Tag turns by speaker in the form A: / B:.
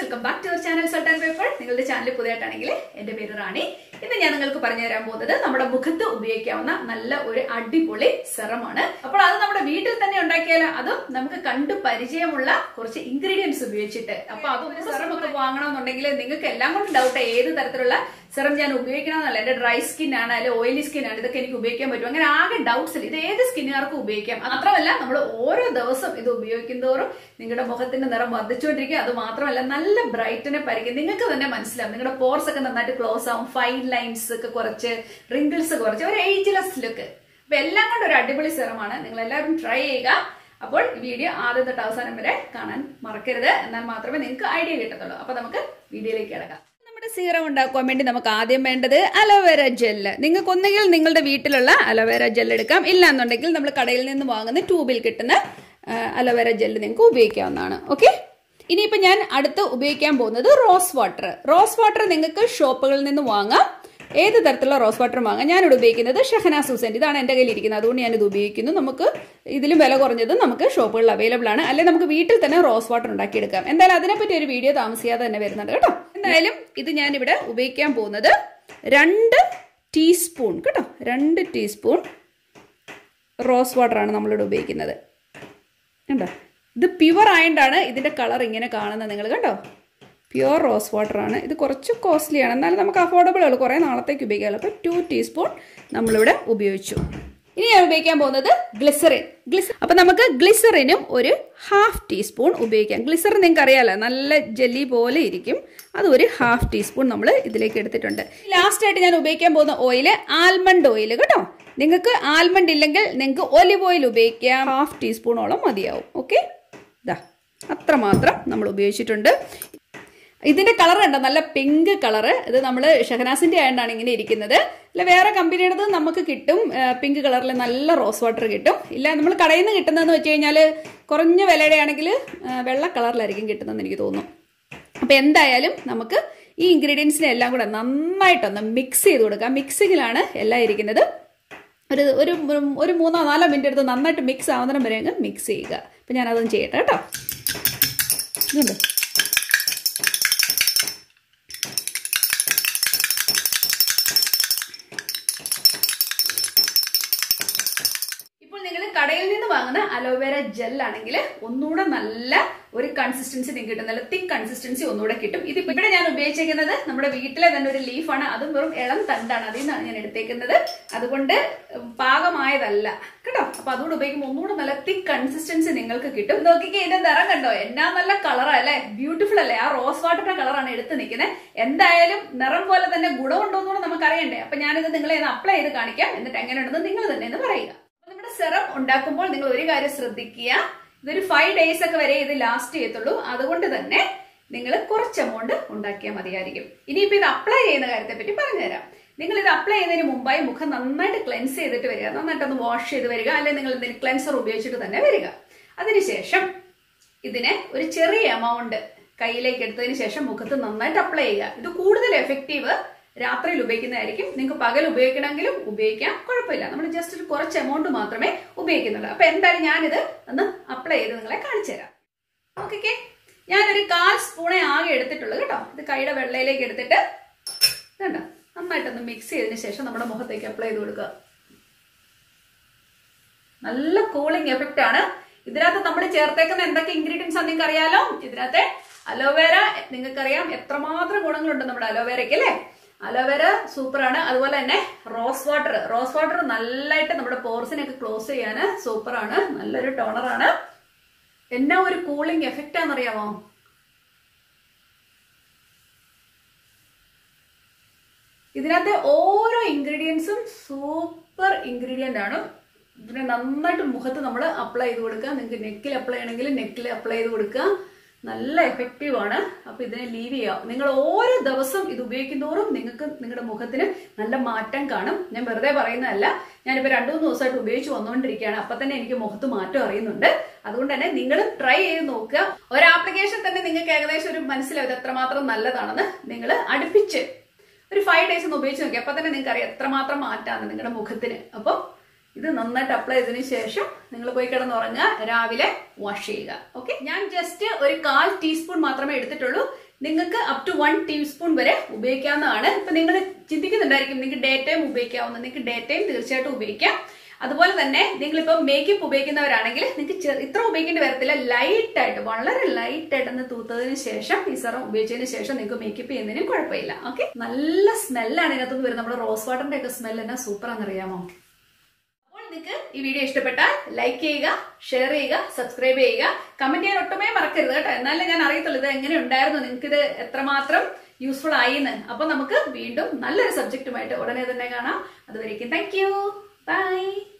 A: welcome back to our channel salt and pepper നിങ്ങളുടെ channel പുതിയതായിട്ടാണെങ്കിൽ എന്റെ പേര് റാണി ഇന്ന് ഞാൻ നിങ്ങൾക്ക് പറഞ്ഞു തരാൻ പോകുന്നത് നമ്മുടെ മുഖത്ത് ഉപയോഗിക്കാവുന്ന നല്ല ഒരു അടിപൊളി സെറമാണ് അപ്പോൾ അത് നമ്മുടെ വീട്ടിൽ തന്നെ ഉണ്ടാക്കിയാൽ അതും നമുക്ക് കണ്ടു പരിചയമുള്ള കുറച്ച് ഇൻഗ്രീഡിയൻസ് ഉപയോഗിച്ചിട്ട് അപ്പൊ അതും ഒരു സെറം ഒക്കെ വാങ്ങണമെന്നുണ്ടെങ്കിൽ നിങ്ങൾക്ക് എല്ലാം കൊണ്ടും ഡൗട്ട് ഏത് തരത്തിലുള്ള സെറം ഞാൻ ഉപയോഗിക്കണമെന്നല്ല എന്റെ ഡ്രൈ സ്കിൻ ആണ് അല്ലെങ്കിൽ ഓയിലി സ്കിൻ ആണ് ഇതൊക്കെ എനിക്ക് ഉപയോഗിക്കാൻ പറ്റും അങ്ങനെ ആകെ ഡൗട്ട്സ് ഇല്ല ഇത് ഏത് സ്കിന്നുകാർക്കും ഉപയോഗിക്കാം മാത്രമല്ല നമ്മൾ ഓരോ ദിവസം ഇത് ഉപയോഗിക്കുന്തോറും നിങ്ങളുടെ മുഖത്തിന്റെ നിറം വർദ്ധിച്ചുകൊണ്ടിരിക്കും അത് മാത്രമല്ല നല്ല ബ്രൈറ്റിനെ പരിക്കും നിങ്ങൾക്ക് തന്നെ മനസ്സിലാവും നിങ്ങളുടെ പോർസ് ഒക്കെ നന്നായിട്ട് ക്ലോസ് ആവും ഫൈൻ ലൈൻസ് ഒക്കെ കുറച്ച് റിങ്കിൾസ് കുറച്ച് ഒരു ഏജ്ലെസ് ലുക്ക് അപ്പൊ എല്ലാം കൊണ്ട് ഒരു അടിപൊളി സെറമാണ് നിങ്ങൾ എല്ലാവരും ട്രൈ ചെയ്യുക അപ്പോൾ ഈ വീഡിയോ ആദ്യം തൊട്ട് അവസാനം വരെ കാണാൻ മറക്കരുത് എന്നാൽ മാത്രമേ നിങ്ങൾക്ക് ഐഡിയ കിട്ടത്തുള്ളൂ അപ്പൊ നമുക്ക് വീഡിയോയിലേക്ക് കിടക്കാം നമ്മുടെ സീറം ഉണ്ടാക്കുവാൻ വേണ്ടി നമുക്ക് ആദ്യം വേണ്ടത് അലോവേര ജെല്ല് നിങ്ങൾക്ക് ഒന്നുകിൽ നിങ്ങളുടെ വീട്ടിലുള്ള അലോവേര ജെൽ എടുക്കാം ഇല്ല എന്നുണ്ടെങ്കിൽ നമ്മൾ കടയിൽ നിന്ന് വാങ്ങുന്ന ട്യൂബിൽ കിട്ടുന്ന അലോവേര ജെല്ല് നിങ്ങൾക്ക് ഉപയോഗിക്കാവുന്നതാണ് ഓക്കെ ഇനിയിപ്പോൾ ഞാൻ അടുത്ത് ഉപയോഗിക്കാൻ പോകുന്നത് റോസ് വാട്ടർ റോസ് വാട്ടർ നിങ്ങൾക്ക് ഷോപ്പുകളിൽ നിന്ന് വാങ്ങാം ഏത് തരത്തിലുള്ള റോസ് വാട്ടർ വാങ്ങാം ഞാനിവിടെ ഉപയോഗിക്കുന്നത് ഷഹന സൂസൻറ്റ് ഇതാണ് എൻ്റെ കയ്യിൽ ഇരിക്കുന്നത് അതുകൊണ്ട് ഞാനിത് ഉപയോഗിക്കുന്നു നമുക്ക് ഇതിലും വില കുറഞ്ഞത് നമുക്ക് ഷോപ്പുകളിൽ അവൈലബിൾ ആണ് അല്ലെങ്കിൽ നമുക്ക് വീട്ടിൽ തന്നെ റോസ് വാട്ടർ ഉണ്ടാക്കിയെടുക്കാം എന്തായാലും അതിനെപ്പറ്റി ഒരു വീഡിയോ താമസിയാതെ തന്നെ വരുന്നുണ്ട് കേട്ടോ എന്തായാലും ഇത് ഞാനിവിടെ ഉപയോഗിക്കാൻ പോകുന്നത് രണ്ട് ടീസ്പൂൺ കേട്ടോ രണ്ട് ടീസ്പൂൺ റോസ് വാട്ടറാണ് നമ്മളിവിടെ ഉപയോഗിക്കുന്നത് കണ്ടോ ഇത് പ്യുവർ ആയതുകൊണ്ടാണ് ഇതിൻ്റെ കളർ ഇങ്ങനെ കാണുന്നത് നിങ്ങൾ കണ്ടോ പ്യുവർ റോസ് വാട്ടറാണ് ഇത് കുറച്ച് കോസ്റ്റ്ലി ആണ് എന്നാലും നമുക്ക് അഫോർഡബിൾ ഉള്ളൂ കുറേ നാളത്തേക്ക് ഉപയോഗിക്കാമല്ലോ അപ്പോൾ ടു ടീസ്പൂൺ നമ്മളിവിടെ ഉപയോഗിച്ചു ഇനി ഞാൻ ഉപയോഗിക്കാൻ പോകുന്നത് ഗ്ലിസറിൻ ഗ്ലിസ അപ്പം നമുക്ക് ഗ്ലിസറിനും ഒരു ഹാഫ് ടീസ്പൂൺ ഉപയോഗിക്കാം ഗ്ലിസറിൻ നിങ്ങൾക്ക് അറിയാമല്ലോ നല്ല ജെല്ലി പോലെ ഇരിക്കും അത് ഒരു ഹാഫ് ടീസ്പൂൺ നമ്മൾ ഇതിലേക്ക് എടുത്തിട്ടുണ്ട് ലാസ്റ്റ് ആയിട്ട് ഞാൻ ഉപയോഗിക്കാൻ പോകുന്ന ഓയിൽ ആൽമണ്ട് ഓയിൽ കേട്ടോ നിങ്ങൾക്ക് ആൽമണ്ട് ഇല്ലെങ്കിൽ നിങ്ങൾക്ക് ഒലിവ് ഓയിൽ ഉപയോഗിക്കാം ഹാഫ് ടീസ്പൂണോളം മതിയാവും ഓക്കെ ഇതാ അത്രമാത്രം നമ്മൾ ഉപയോഗിച്ചിട്ടുണ്ട് ഇതിന്റെ കളർ ഉണ്ടോ നല്ല പിങ്ക് കളറ് ഇത് നമ്മൾ ഷഹനാസിന്റെ ആയതുകൊണ്ടാണ് ഇങ്ങനെ ഇരിക്കുന്നത് അല്ല വേറെ കമ്പനിയുടേത് നമുക്ക് കിട്ടും പിങ്ക് കളറിൽ നല്ല റോസ് വാട്ടർ കിട്ടും ഇല്ല നമ്മൾ കടയിൽ നിന്ന് കിട്ടുന്നതെന്ന് വെച്ച് കഴിഞ്ഞാൽ കുറഞ്ഞ വിലയുടെ ആണെങ്കിൽ വെള്ള കളറിലായിരിക്കും കിട്ടുന്നതെന്ന് എനിക്ക് തോന്നുന്നു അപ്പോൾ എന്തായാലും നമുക്ക് ഈ ഇൻഗ്രീഡിയൻസിനെ എല്ലാം കൂടെ നന്നായിട്ടൊന്ന് മിക്സ് ചെയ്ത് കൊടുക്കാം മിക്സിങ്ങിലാണ് എല്ലാം ഇരിക്കുന്നത് ഒരു ഒരു ഒരു മൂന്നോ നാലോ മിനിറ്റ് എടുത്ത് നന്നായിട്ട് മിക്സ് ആവുന്നതിനും വരെ അങ്ങ് മിക്സ് ചെയ്യുക അപ്പം ഞാനതൊന്നും ചെയ്യട്ടെ കേട്ടോ ഇതുണ്ട് ഇപ്പോൾ നിങ്ങൾ കടയിൽ നിന്ന് വാങ്ങുന്ന അലോവേര ജെൽ ആണെങ്കിൽ ഒന്നുകൂടെ നല്ല ഒരു കൺസിസ്റ്റൻസി നിങ്ങൾക്ക് കിട്ടും നല്ല തിക്ക് കൺസിസ്റ്റൻസി ഒന്നുകൂടെ കിട്ടും ഇത് ഇവിടെ ഞാൻ ഉപയോഗിച്ചിരിക്കുന്നത് നമ്മുടെ വീട്ടിലെ തന്നെ ഒരു ലീഫാണ് അതും വെറും ഇളം തണ്ടാണ് അതിൽ നിന്നാണ് ഞാൻ എടുത്തേക്കുന്നത് അതുകൊണ്ട് പാകമായതല്ല കേട്ടോ അപ്പൊ അതുകൊണ്ട് ഉപയോഗിക്കുമ്പോൾ ഒന്നുകൂടെ നല്ല തിക്ക് കൺസിസ്റ്റൻസി നിങ്ങൾക്ക് കിട്ടും നോക്കിക്കേ ഇതിന്റെ നിറം കണ്ടോ എന്നാ നല്ല കളറാ അല്ലേ ബ്യൂട്ടിഫുൾ അല്ലേ ആ റോസ് വാട്ടറിന്റെ കളറാണ് എടുത്ത് നിൽക്കുന്നത് എന്തായാലും നിറം പോലെ തന്നെ ഗുണമുണ്ടോന്നുകൂടെ നമുക്ക് അറിയണ്ടേ അപ്പൊ ഞാനിത് നിങ്ങളെ അപ്ലൈ ചെയ്ത് കാണിക്കാം എന്നിട്ട് എങ്ങനെയുണ്ടെന്ന് നിങ്ങൾ തന്നെ എന്ന് പറയുക നമ്മുടെ സെറം ഉണ്ടാക്കുമ്പോൾ നിങ്ങൾ ഒരു കാര്യം ശ്രദ്ധിക്കുക ഇതൊരു ഫൈവ് ഡേയ്സ് ഒക്കെ വരെ ഇത് ലാസ്റ്റ് ചെയ്യത്തുള്ളൂ അതുകൊണ്ട് തന്നെ നിങ്ങൾ കുറച്ച് എമൗണ്ട് ഉണ്ടാക്കിയാൽ മതിയായിരിക്കും ഇനിയിപ്പോ ഇത് അപ്ലൈ ചെയ്യുന്ന കാര്യത്തെ പറ്റി പറഞ്ഞുതരാം നിങ്ങൾ ഇത് അപ്ലൈ ചെയ്യുന്നതിന് മുമ്പായി മുഖം നന്നായിട്ട് ക്ലെൻസ് ചെയ്തിട്ട് വരിക നന്നായിട്ടൊന്ന് വാഷ് ചെയ്ത് വരിക അല്ലെങ്കിൽ നിങ്ങൾ എന്തെങ്കിലും ക്ലെൻസർ ഉപയോഗിച്ചിട്ട് തന്നെ വരിക അതിനുശേഷം ഇതിനെ ഒരു ചെറിയ എമൗണ്ട് കയ്യിലേക്ക് എടുത്തതിന് ശേഷം മുഖത്ത് നന്നായിട്ട് അപ്ലൈ ചെയ്യുക ഇത് കൂടുതൽ എഫക്റ്റീവ് രാത്രിയിൽ ഉപയോഗിക്കുന്നതായിരിക്കും നിങ്ങൾക്ക് പകൽ ഉപയോഗിക്കണമെങ്കിലും ഉപയോഗിക്കാം കുഴപ്പമില്ല നമ്മൾ ജസ്റ്റ് ഒരു കുറച്ച് എമൗണ്ട് മാത്രമേ ഉപയോഗിക്കുന്നുള്ളൂ അപ്പൊ എന്തായാലും ഞാനിത് ഒന്ന് അപ്ലൈ ചെയ്ത് നിങ്ങളെ കാണിച്ചു തരാം ഓക്കെ ഞാനൊരു കാൽ സ്പൂണേ ആകെ എടുത്തിട്ടുള്ളൂ കേട്ടോ ഇത് കൈയുടെ വെള്ളയിലേക്ക് എടുത്തിട്ട് ഇതുണ്ടോ നന്നായിട്ടൊന്ന് മിക്സ് ചെയ്തതിന് ശേഷം നമ്മുടെ മുഖത്തേക്ക് അപ്ലൈ ചെയ്ത് കൊടുക്കുക നല്ല കൂളിംഗ് എഫക്റ്റ് ആണ് ഇതിനകത്ത് നമ്മൾ ചേർത്തേക്കുന്ന എന്തൊക്കെ ഇൻഗ്രീഡിയൻസ് ആണ് നിങ്ങൾക്ക് അറിയാലോ ഇതിനകത്ത് അലോവേര നിങ്ങൾക്കറിയാം എത്രമാത്രം ഗുണങ്ങളുണ്ട് നമ്മുടെ അലോവേരയ്ക്ക് അല്ലേ അലോവേര സൂപ്പറാണ് അതുപോലെ തന്നെ റോസ് വാട്ടർ റോസ് വാട്ടർ നല്ലതായിട്ട് നമ്മുടെ പോർസിനൊക്കെ ക്ലോസ് ചെയ്യാൻ സൂപ്പറാണ് നല്ലൊരു ടോണറാണ് എന്നാ ഒരു കൂളിംഗ് എഫക്റ്റ് ആണെന്നറിയാമോ ഇതിനകത്തെ ഓരോ ഇൻഗ്രീഡിയൻസും സൂപ്പർ ഇൻഗ്രീഡിയൻ്റ് ആണ് ഇതിനെ നന്നായിട്ട് മുഖത്ത് നമ്മൾ അപ്ലൈ ചെയ്ത് കൊടുക്കുക നിങ്ങൾക്ക് നെക്കിൽ അപ്ലൈ ചെയ്യണമെങ്കിൽ നെക്കിൽ അപ്ലൈ ചെയ്ത് കൊടുക്കുക നല്ല എഫക്റ്റീവ് ആണ് അപ്പൊ ഇതിനെ ലീവ് ചെയ്യാം നിങ്ങൾ ഓരോ ദിവസം ഇത് ഉപയോഗിക്കുന്നതോറും നിങ്ങൾക്ക് നിങ്ങളുടെ മുഖത്തിന് നല്ല മാറ്റം കാണും ഞാൻ വെറുതെ പറയുന്നതല്ല ഞാനിപ്പോ രണ്ടു മൂന്ന് ദിവസമായിട്ട് ഉപയോഗിച്ച് വന്നുകൊണ്ടിരിക്കുകയാണ് അപ്പൊ തന്നെ എനിക്ക് മുഖത്ത് മാറ്റം അറിയുന്നുണ്ട് അതുകൊണ്ട് തന്നെ നിങ്ങൾ ട്രൈ ചെയ്ത് നോക്കുക ഒരു ആപ്ലിക്കേഷൻ തന്നെ നിങ്ങൾക്ക് ഏകദേശം ഒരു മനസ്സിലാവും ഇത് എത്രമാത്രം നല്ലതാണെന്ന് നിങ്ങൾ അടുപ്പിച്ച് ഒരു ഫൈവ് ഡേയ്സ് ഒന്ന് ഉപയോഗിച്ച് നോക്കി അപ്പൊ തന്നെ നിങ്ങൾക്ക് അറിയാം എത്രമാത്രം മാറ്റാണ് നിങ്ങളുടെ മുഖത്തിന് അപ്പോൾ ഇത് നന്നായിട്ട് അപ്ലൈ ചെയ്തതിനു ശേഷം നിങ്ങൾ പോയി കിടന്നുറങ്ങുക രാവിലെ വാഷ് ചെയ്യുക ഓക്കെ ഞാൻ ജസ്റ്റ് ഒരു കാൽ ടീസ്പൂൺ മാത്രമേ എടുത്തിട്ടുള്ളൂ നിങ്ങൾക്ക് അപ് ടു വൺ ടീസ്പൂൺ വരെ ഉപയോഗിക്കാവുന്നതാണ് ഇപ്പൊ നിങ്ങൾ ചിന്തിക്കുന്നുണ്ടായിരിക്കും നിങ്ങൾക്ക് ഡേ ടൈം ഉപയോഗിക്കാവുന്ന നിങ്ങൾക്ക് ഡേ ടൈം തീർച്ചയായിട്ടും ഉപയോഗിക്കാം അതുപോലെ തന്നെ നിങ്ങളിപ്പോ മേക്കപ്പ് ഉപയോഗിക്കുന്നവരാണെങ്കിൽ നിങ്ങൾക്ക് ചെറു- ഇത്ര ഉപയോഗിക്കേണ്ടി വരത്തില്ല ലൈറ്റ് ആയിട്ട് വളരെ ലൈറ്റ് ആയിട്ട് ഒന്ന് തൂത്തതിന് ശേഷം ഈ സെറം ഉപയോഗിച്ചതിന് ശേഷം നിങ്ങൾക്ക് മേക്കപ്പ് ചെയ്യുന്നതിനും കുഴപ്പമില്ല ഓക്കെ നല്ല സ്മെല്ലാണ് ഇതിനകത്തുനിന്ന് വരുന്നത് നമ്മുടെ റോസ് വാട്ടറിന്റെ ഒക്കെ സ്മെൽ എന്നാ സൂപ്പർ ആണെന്നറിയാമോ അപ്പോൾ നിങ്ങൾക്ക് ഈ വീഡിയോ ഇഷ്ടപ്പെട്ടാൽ ലൈക്ക് ചെയ്യുക ഷെയർ ചെയ്യുക സബ്സ്ക്രൈബ് ചെയ്യുക കമന്റ് ചെയ്യാൻ ഒട്ടുമേ മറക്കരുത് കേട്ടോ എന്നാലേ ഞാൻ അറിയത്തുള്ളൂ ഇത് എങ്ങനെ ഉണ്ടായിരുന്നു നിങ്ങൾക്ക് ഇത് എത്രമാത്രം യൂസ്ഫുൾ ആയിന്ന് അപ്പൊ നമുക്ക് വീണ്ടും നല്ലൊരു സബ്ജക്റ്റുമായിട്ട് ഉടനെ തന്നെ കാണാം അതുവരേക്കും താങ്ക് യു ബൈ